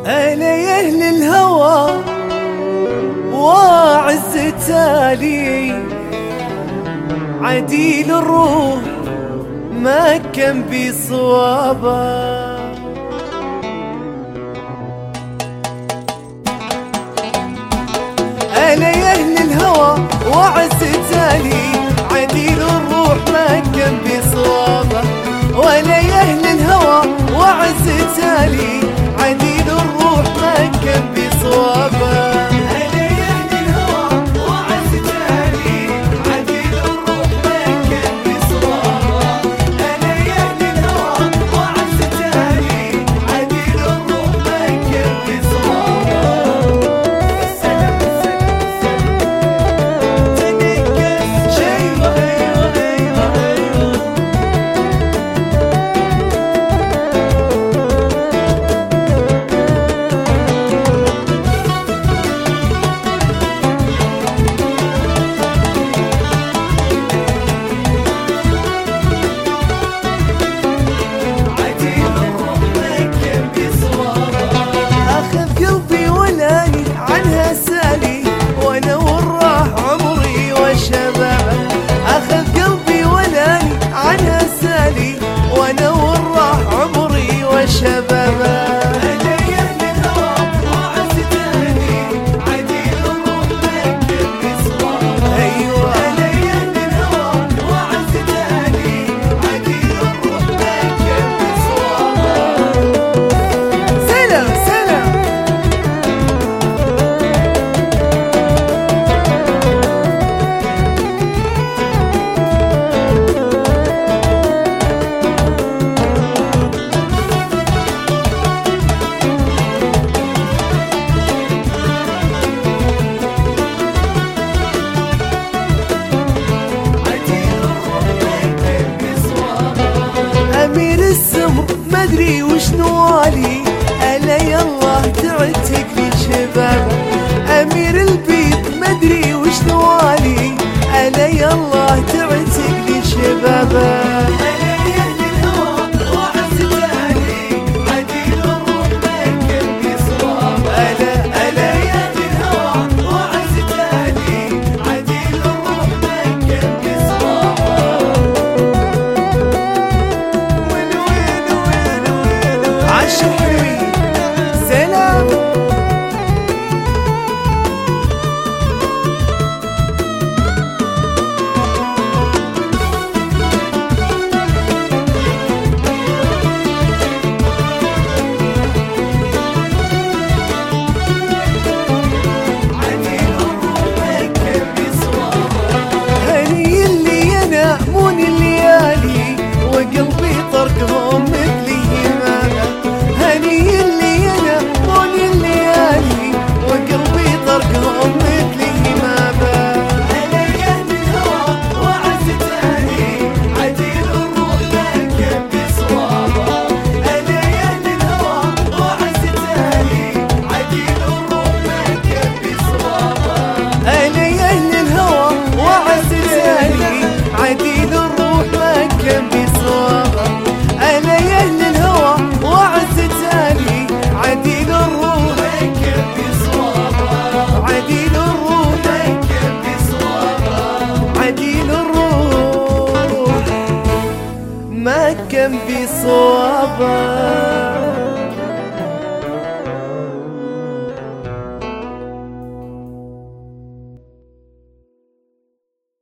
أنا أهل الهوى واعز تالي عديل الروح ما كان بصوابه أنا أهل الهوى وعز تالي عديل الروح ما كان بصوابه ولا أهل الهوى وعز تالي عديل الروح ما كان بصوابه أنا أهل الهوى وعز تالي عديل الروح ما كان بصوابه أنا أهل الهوى وعز تالي عديل الروح ما كان بصوابه السلام السلام السلام تنقص شيء ايوه ايوه ايوه عديل الروح ما كان بصوابه اخذ قلبي ولاني عنها سالي وانا وراه عمري وشبابه اخذ قلبي ولاني عنها سالي وانا وراه عمري وشبابه ايوه انا يا الهوى وعز تاني عديل الروح ما كان بصوابه سلام سلام امير السمر مدري وش نوالي الا يلا تعتق لي شباب امير البيت مدري وش نوالي الا يلا تعتق لي شباب ألا ألا يا الهوى وعز تاني عديل الروح ما كان بصوابه وين وين وين وين عاشق حلوين سلام عديل الروح ما كان بصوابه هني اللي ينامون الليالي وقلبي طرقهم مثلي همامة هني اللي ينامون الليالي وقلبي طرقهم مثلي همامة أنا يا الهوى وعز تاني عديل الروح ما كان بصوابه أنا يا الهوى وعز تاني عديل الروح ما كان بصوابه أنا يا أهل الهوى وعز تاني عديل الروح ما كان بصوابه أنا يا أهل الهوى وعز تاني عديل الروح ما كان بصوابه عديل الروح ما كان بصوابه عديل الروح ما كان بصوابه